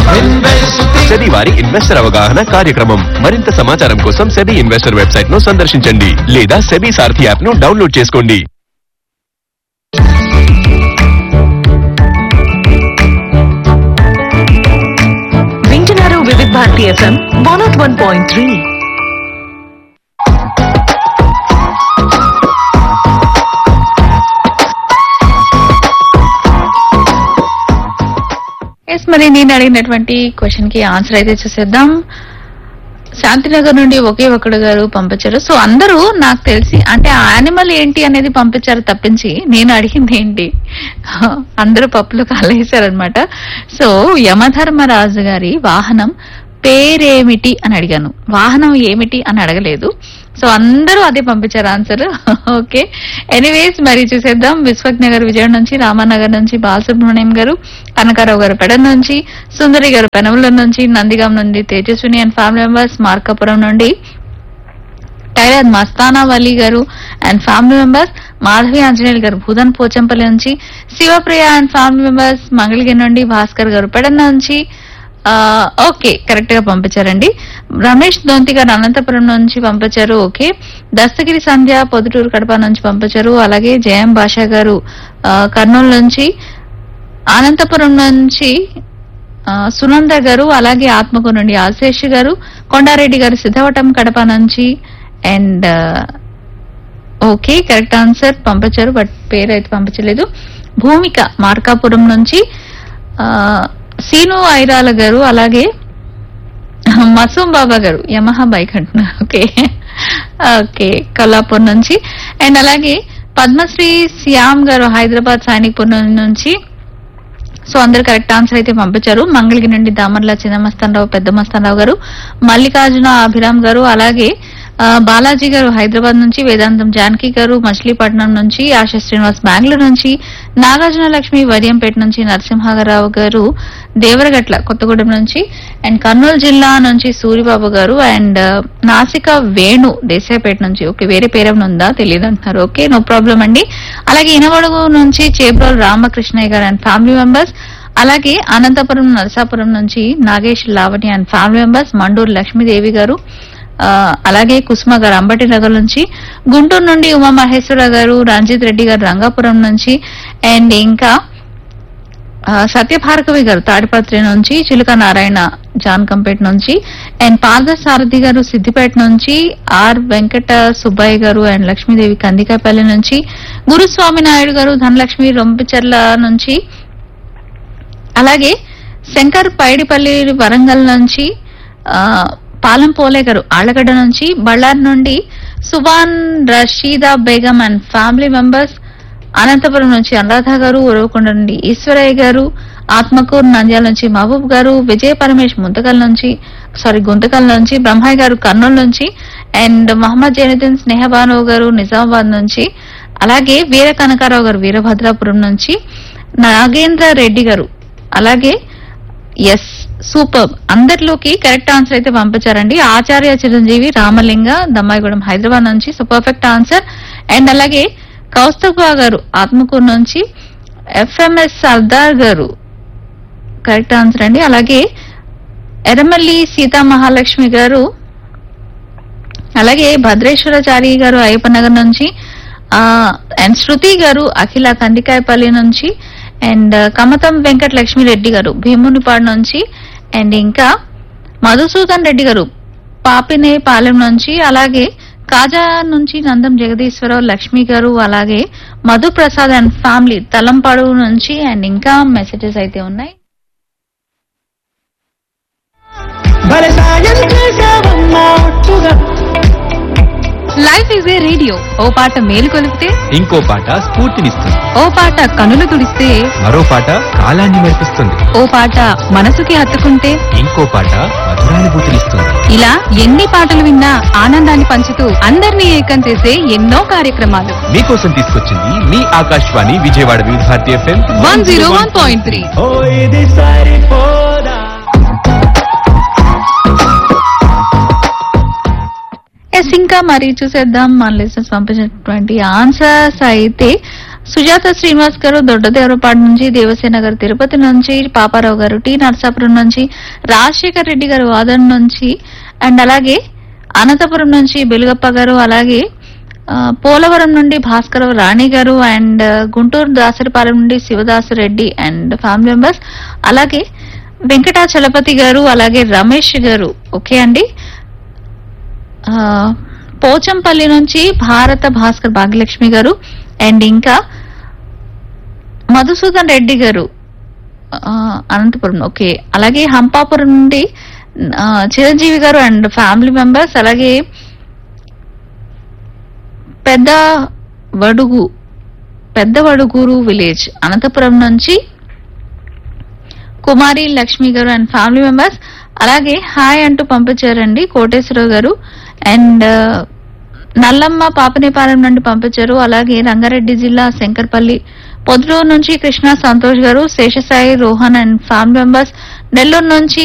SEBI వారి investor అవగాహన కార్యక్రమం మరింత సమాచారం కోసం సెబీ ఇన్వెస్టర్ వెబ్సైట్ ను సందర్శించండి లేదా సెబీ సారథి యాప్ ను డౌన్లోడ్ చేసుకోండి వింటున్నారు Vividh Bharati FM one naught one point three yes మరి నేను అడిగినటువంటి క్వశ్చన్ కి ఆన్సర్ అయితే చూసేద్దాం శాంతినగర్ నుండి ఒకే ఒక్కడు గారు పంపించారు సో అందరూ నాకు తెలిసి అంటే ఆ యానిమల్ ఏంటి అనేది పంపించారు తప్పించి నేను అడిగింది ఏంటి అందరూ పప్పులు కాలేశారనమాట సో యమధర్మరాజు గారి వాహనం పేరేమిటి అని అడిగాను వాహనం ఏమిటి అని అడగలేదు సో అందరూ అదే పంపించారు ఆన్సర్ ఓకే ఎనీవేస్ మరి చూసేద్దాం విశ్వజ్ఞ గారు విజయవాడ నుంచి రామానగర్ నుంచి బాలసుబ్రహ్మణ్యం గారు కనకారావు గారు పెడ నుంచి సుందరి గారు పెనవల నుంచి నందిగాం నుండి Tejaswini and family members Markapuram నుండి టైలర్ మస్తానా వలీ గారు and family members Madhavi Anjaneyulu గారు భూదన్ పోచంపల్లి నుంచి Shivapriya and family members Mangalagiri నుండి భాస్కర్ గారు పెడన్న నుంచి ఆ, ఓకే కరెక్ట్ గా పంపించారండి రమేష్ దొంతి గారు అనంతపురం నుంచి పంపించారు ఓకే దస్తగిరి సంధ్య పొదుటూరు కడప నుంచి పంపించారు అలాగే జయం భాషా గారు ఆ, కర్నూలు నుంచి అనంతపురం నుంచి ఆ, సునంద గారు అలాగే ఆత్మకూరు నుండి ఆశేష్ గారు కొండారెడ్డి గారు సిద్ధవటం కడప నుంచి అండ్ ఓకే కరెక్ట్ ఆన్సర్ పంపించారు బట్ పేరు అయితే పంపించలేదు భూమిక మార్కాపురం నుంచి ఆ, సీను ఐరాల గారు అలాగే మసూం బాబా గారు యమహా బైక్ అంటున్నారు ఓకే ఓకే కొల్లాపూర్ నుంచి అండ్ అలాగే పద్మశ్రీ శ్యామ్ గారు హైదరాబాద్ సైనిక్పురం నుంచి సో అందరు కరెక్ట్ ఆన్సర్ అయితే పంపించారు మంగళగిరి నుండి దామర్ల చిన్న మస్తానరావు పెద్ద మస్తానరావు గారు మల్లికార్జున అభిరామ్ గారు అలాగే ఆ, బాలాజీ గారు హైదరాబాద్ నుంచి వేదాంతం జానకి గారు మచిలీపట్నం నుంచి ఆశా శ్రీనివాస్ బెంగళూరు నుంచి నాగార్జున లక్ష్మి వడియంపేట నుంచి నరసింహారావు గారు దేవరగట్ల కొత్తగూడెం నుంచి అండ్ కర్నూలు జిల్లా నుంచి సూరిబాబు గారు అండ్ నాసిక వేణు దేశాయపేట నుంచి ఓకే వేరే పేరేమైనా ఉందా తెలియదు అంటున్నారు ఓకే నో ప్రాబ్లం అండి అలాగే ఇనవడుగు నుంచి చేబ్రోల్ రామకృష్ణయ్య గారు అండ్ ఫ్యామిలీ మెంబర్స్ అలాగే అనంతపురం నరసాపురం నుంచి Nagesh Lavani and family members Manduru Lakshmidevi గారు ఆ, అలాగే కుసుమ గారు అంబటి నగర్ నుంచి గుంటూరు నుండి ఉమా మహేశ్వర గారు రంజిత్ రెడ్డి గారు రంగాపురం నుంచి అండ్ ఇంకా ఆ, సత్యభార్గవి గారు తాడిపత్రి నుంచి చిలుక నారాయణ జాన్కంపేట నుంచి అండ్ పార్థ సారథి గారు సిద్దిపేట నుంచి ఆర్ వెంకట సుబ్బయ్య గారు అండ్ లక్ష్మీదేవి కందికాపల్లి నుంచి గురుస్వామి నాయుడు గారు ధనలక్ష్మి రొంపిచెర్ల నుంచి అలాగే శంకర్ పైడిపల్లి వరంగల్ నుంచి ఆ, పాలెం పోలే గారు ఆళ్లగడ్డ నుంచి బళ్ళారి నుండి Subhan Rasheeda Begum and family members Anantapuram నుంచి అనురాధ గారు ఉరవకొండ నుండి ఈశ్వరయ్య గారు ఆత్మకూరు నంద్యాల నుంచి మహబూబ్ గారు విజయ పరమేష్ ముంతకల్ నుంచి సారీ గుంతకల్ నుంచి బ్రహ్మయ్య గారు కర్నూలు నుంచి అండ్ మహమ్మద్ జైనుద్దీన్ స్నేహబాను గారు నిజామాబాద్ నుంచి అలాగే వీర కనకారావు గారు వీరభద్రాపురం నుంచి నాగేంద్ర రెడ్డి గారు అలాగే ఎస్ సూపర్ అందరిలోకి కరెక్ట్ ఆన్సర్ అయితే పంపించారండి ఆచార్య చిరంజీవి రామలింగ దమ్మాయిగూడెం హైదరాబాద్ నుంచి సో పర్ఫెక్ట్ ఆన్సర్ అండ్ అలాగే కౌస్తభా గారు ఆత్మకూరు నుంచి ఎఫ్ఎంఎస్ సర్దార్ గారు కరెక్ట్ ఆన్సర్ అండి అలాగే ఎర్రమల్లి సీతా మహాలక్ష్మి గారు అలాగే భద్రేశ్వరాచారి గారు అయ్యప్పనగర్ నుంచి ఆ, అండ్ శృతి గారు అఖిల కందికాయపల్లి నుంచి అండ్ కమతం వెంకట లక్ష్మిరెడ్డి గారు భీమునిపాడు నుంచి అండ్ ఇంకా మధుసూదన్ రెడ్డి గారు పాపినే పాలెం నుంచి అలాగే కాజా నుంచి నందం జగదీశ్వరరావు లక్ష్మి గారు అలాగే మధు ప్రసాద్ అండ్ ఫ్యామిలీ తలంపాడు నుంచి అండ్ ఇంకా మెసేజెస్ అయితే ఉన్నాయి భలే సాయం చేసావమ్మా ఒట్టుగా లైఫ్ ఈజ్ ఏ రేడియో ఓ పాట మేలు కొలిపితే ఇంకో పాట స్ఫూర్తినిస్తుంది ఓ పాట కనులు తుడిస్తే మరో పాట కాలాన్ని మెరిపిస్తుంది ఓ పాట మనసుకి హత్తుకుంటే ఇంకో పాట మధురానుభూతినిస్తుంది ఇలా ఎన్ని పాటలు విన్నా ఆనందాన్ని పంచుతూ అందరినీ ఏకం చేసే ఎన్నో కార్యక్రమాలు మీకోసం తీసుకొచ్చింది మీ Akashvani Vijayawada Vividh Bharati FM one zero one point three ఓ ఇది సరిపోదా ఎస్ ఇంకా మరి చూసేద్దాం మన లిసనర్స్ పంపించినటువంటి ఆన్సర్స్ అయితే సుజాత శ్రీనివాస్ గారు దొడ్డదేవరపాడు నుంచి దేవసేన గారు తిరుపతి నుంచి పాపారావు గారు టి నరసాపురం నుంచి రాజశేఖర్ రెడ్డి గారు వాదన్ నుంచి అండ్ అలాగే అనంతపురం నుంచి బెలుగప్ప గారు అలాగే ఆ, పోలవరం నుండి భాస్కర్ రాణి గారు అండ్ గుంటూరు దాసరిపాలెం నుండి Shivadasu Reddy and family members అలాగే వెంకటాచలపతి గారు అలాగే రమేష్ గారు ఓకే అండి ఆ, పోచంపల్లి నుంచి భారత భాస్కర్ భాగ్యలక్ష్మి గారు అండ్ ఇంకా మధుసూదన్ రెడ్డి గారు ఆ, అనంతపురం ఓకే అలాగే హంపాపురం నుండి ఆ, చిరంజీవి గారు అండ్ ఫ్యామిలీ మెంబర్స్ అలాగే పెద్ద వడుగు పెద్ద వడుగూరు విలేజ్ అనంతపురం నుంచి కుమారి లక్ష్మి గారు అండ్ ఫ్యామిలీ మెంబర్స్ అలాగే హాయ్ అంటూ పంపించారండి కోటేశ్వరరావు గారు అండ్ నల్లమ్మ పాపనేపాలెం నుండి పంపించారు అలాగే రంగారెడ్డి జిల్లా శంకర్పల్లి పొద్దుటూరు నుంచి కృష్ణ సంతోష్ గారు Seshasai Rohan and family members Nellore నుంచి